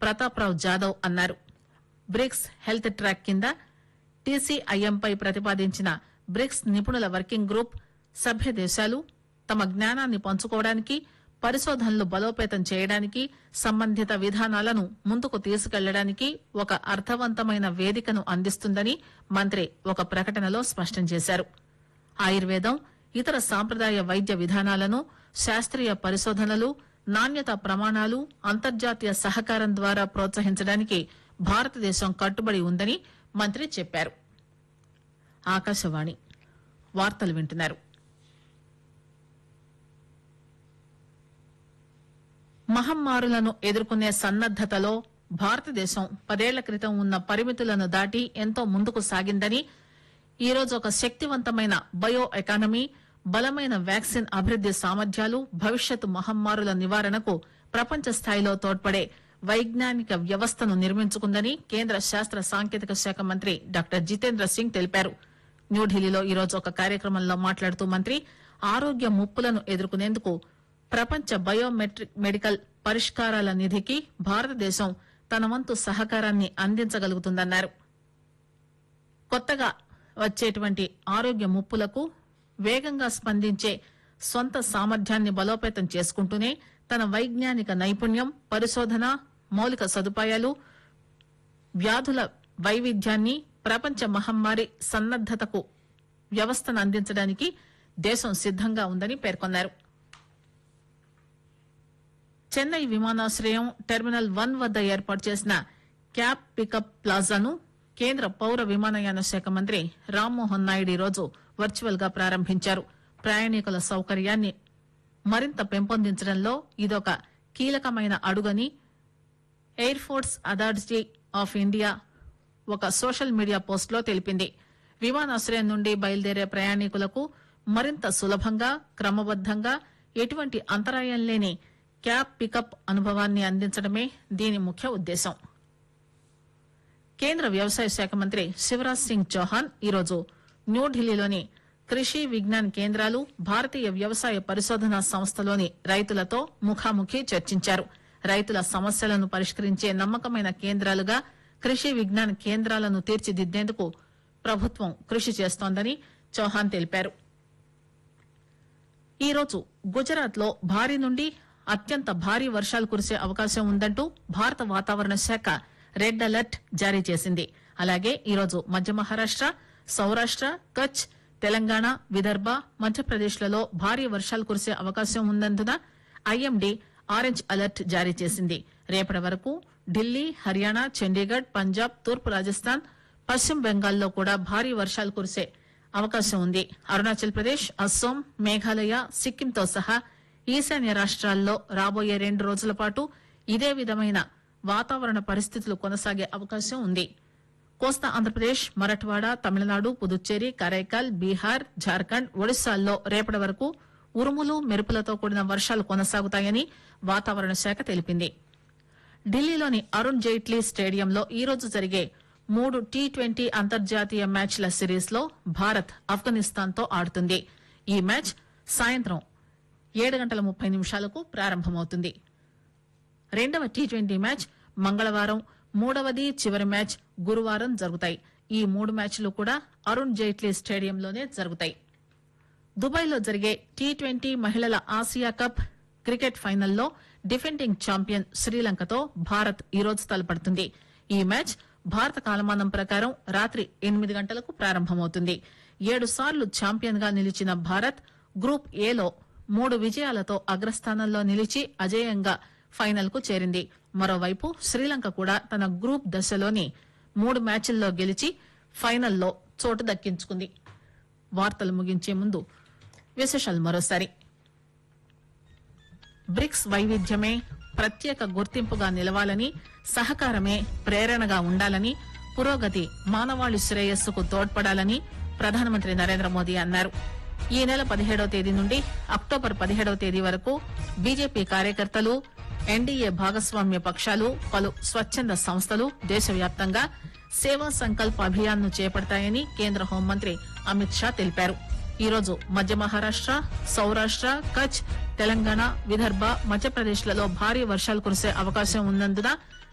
ప్రతాప్రావు జాదవ్ అన్నారు bricks health track కింద టీసీఐఎంపై ప్రతిపాదించిన బ్రిక్స్ నిపుణుల వర్కింగ్ గ్రూప్ సభ్య దేశాలు తమ జ్ఞానాన్ని పంచుకోవడానికి పరిశోధనలు బలోపేతం చేయడానికి సంబంధిత విధానాలను ముందుకు తీసుకెళ్లడానికి ఒక అర్థవంతమైన వేదికను అందిస్తుందని మంత్రి ఒక ప్రకటనలో స్పష్టం చేశారు ఆయుర్వేదం ఇతర సాంప్రదాయ వైద్య విధానాలను శాస్త్రీయ పరిశోధనలు నాణ్యత ప్రమాణాలు అంతర్జాతీయ సహకారం ద్వారా ప్రోత్సహించడానికి భారతదేశం కట్టుబడి ఉందని మంత్రి చెప్పారు ఆకాశవాణి వార్తలు వింటున్నారు మహమ్మారులను ఎదుర్కొనే సన్నద్దతలో భారతదేశం పదేళ్ల క్రితం ఉన్న పరిమితులను దాటి ఎంతో ముందుకు సాగిందని ఈరోజు ఒక శక్తివంతమైన బయో ఎకానమీ బలమైన వ్యాక్సిన్ అభివృద్ది సామర్థ్యాలు భవిష్యత్ మహమ్మారుల నివారణకు ప్రపంచ స్థాయిలో తోడ్పడే వైజ్ఞానిక వ్యవస్థను నిర్మించుకుందని కేంద్ర శాస్త్ర సాంకేతిక శాఖ మంత్రి డాక్టర్ జితేంద్ర సింగ్ తెలిపారు న్యూఢిల్లీలో ఈరోజు ఒక కార్యక్రమంలో మాట్లాడుతూ మంత్రి ఆరోగ్య ముప్పులను ఎదుర్కొనేందుకు ప్రపంచ బయోమెట్రిక్ మెడికల్ పరిష్కారాల నిధికి భారతదేశం తన వంతు సహకారాన్ని అందించగలుగుతుందన్నారు కొత్తగా వచ్చేటువంటి ఆరోగ్య ముప్పులకు వేగంగా స్పందించే సొంత సామర్థ్యాన్ని బలోపేతం చేసుకుంటూనే తన వైజ్ఞానిక నైపుణ్యం పరిశోధన మౌలిక సదుపాయాలు వ్యాధుల వైవిధ్యాన్ని ప్రపంచ మహమ్మారి సన్నద్దతకు వ్యవస్థను అందించడానికి దేశం సిద్దంగా ఉందని పేర్కొన్నారు చెన్నై విమానాశ్రయం టెర్మినల్ వన్ వద్ద ఏర్పాటు చేసిన క్యాబ్ పికప్ ప్లాజాను కేంద్ర పౌర విమానయాన శాఖ మంత్రి రామ్మోహన్ నాయుడు ఈరోజు వర్చువల్ గా ప్రారంభించారు ప్రయాణికుల సౌకర్యాన్ని మరింత పెంపొందించడంలో ఇదొక కీలకమైన అడుగని air force authority of India ఒక సోషల్ మీడియా పోస్ట్ లో తెలిపింది విమానాశ్రయం నుండి బయలుదేరే ప్రయాణికులకు మరింత సులభంగా క్రమబద్దంగా ఎటువంటి అంతరాయం లేని క్యాబ్ పికప్ అనుభవాన్ని అందించడమే దీని ముఖ్య ఉద్దేశం కేంద్ర వ్యవసాయ శాఖ మంత్రి శివరాజ్ సింగ్ చౌహాన్ ఈరోజు న్యూఢిల్లీలోని కృషి విజ్ఞాన్ కేంద్రాలు భారతీయ వ్యవసాయ పరిశోధనా సంస్థలోని రైతులతో ముఖాముఖి చర్చించారు రైతుల సమస్యలను పరిష్కరించే నమ్మకమైన కేంద్రాలుగా కృషి విజ్ఞాన్ కేంద్రాలను తీర్చిదిద్దేందుకు ప్రభుత్వం కృషి చేస్తోందని చౌహాన్ తెలిపారు ఈరోజు గుజరాత్ లో భారీ నుండి అత్యంత భారీ వర్షాలు కురిసే అవకాశం ఉందంటూ భారత వాతావరణ శాఖ రెడ్ అలర్ట్ జారీ చేసింది అలాగే ఈరోజు మధ్య మహారాష్ట సౌరాష్ట కచ్ తెలంగాణ విదర్భ మధ్యప్రదేశ్ లలో భారీ వర్షాలు కురిసే అవకాశం ఉన్నందున ఐఎండీ ఆరెంజ్ అలర్ట్ జారీ చేసింది రేపటి వరకు ఢిల్లీ హర్యానా చండీగఢ్ పంజాబ్ తూర్పు రాజస్థాన్ పశ్చిమ బెంగాల్లో కూడా భారీ వర్షాలు కురిసే అవకాశం ఉంది అరుణాచల్ ప్రదేశ్ అస్సోం మేఘాలయ సిక్కింతో సహా ఈశాన్య రాష్ట్రాల్లో రాబోయే రెండు రోజుల పాటు ఇదే విధమైన వాతావరణ పరిస్థితులు కొనసాగే అవకాశం ఉంది కోస్తా ఆంధ్రప్రదేశ్ మరఠ్వాడ తమిళనాడు పుదుచ్చేరి కరైకాల్ బీహార్ జార్ఖండ్ ఒడిశాల్లో రేపటి వరకు ఉరుములు మెరుపులతో కూడిన వర్షాలు కొనసాగుతాయని వాతావరణ శాఖ తెలిపింది ఢిల్లీలోని అరుణ్ జైట్లీ స్టేడియంలో ఈరోజు జరిగే మూడు టీ ట్వంటీ అంతర్జాతీయ మ్యాచ్ల సిరీస్ లో భారత్ ఆఫ్ఘనిస్తాన్ తో ఆడుతుంది ఈ మ్యాచ్ సాయంత్రం ఏడు గంటల ముప్పై నిమిషాలకు ప్రారంభమవుతుంది రెండవ టీ ట్వంటీ మ్యాచ్ మంగళవారం మూడవది చివరి మ్యాచ్ గురువారం జరుగుతాయి ఈ మూడు మ్యాచ్లు కూడా అరుణ్ జైట్లీ స్టేడియంలోనే జరుగుతాయి దుబాయ్ లో జరిగే టీ ట్వంటీ మహిళల ఆసియా కప్ క్రికెట్ ఫైనల్లో డిఫెండింగ్ ఛాంపియన్ శ్రీలంకతో భారత్ ఈరోజు తలపడుతుంది ఈ మ్యాచ్ భారత కాలమానం ప్రకారం రాత్రి ఎనిమిది గంటలకు ప్రారంభమవుతుంది ఏడు సార్లు ఛాంపియన్ గా నిలిచిన భారత్ గ్రూప్ ఏలో మూడు విజయాలతో అగ్రస్థానంలో నిలిచి అజేయంగా ఫైనల్ కు చేరింది మరోవైపు శ్రీలంక కూడా తన గ్రూప్ దశలోని మూడు మ్యాచ్ల్లో గెలిచి ఫైనల్లో చోటు దక్కించుకుంది వార్తలు ముగించే ముందు విశేషాలు మరోసారి బ్రిక్స్ వైవిధ్యమే ప్రత్యేక గుర్తింపుగా నిలవాలని సహకారమే ప్రేరణగా ఉండాలని పురోగతి మానవాళి శ్రేయస్సుకు తోడ్పడాలని ప్రధానమంత్రి నరేంద్ర మోదీ అన్నారు ఈ నెల పదిహేడవ తేదీ నుండి అక్టోబర్ పదిహేడవ తేదీ వరకు బీజేపీ కార్యకర్తలు ఎన్డీఏ భాగస్వామ్య పక్షాలు పలు స్వచ్ఛంద సంస్థలు దేశవ్యాప్తంగా సేవా సంకల్ప్ అభియాన్ ను చేపడతాయని కేంద్ర హోంమంత్రి అమిత్ షా తెలిపారు ఈరోజు మధ్య మహారాష్ట సౌరాష్ట కచ్ తెలంగాణ విదర్భ మధ్యప్రదేశ్ లలో భారీ వర్షాలు కురిసే అవకాశం ఉన్నందున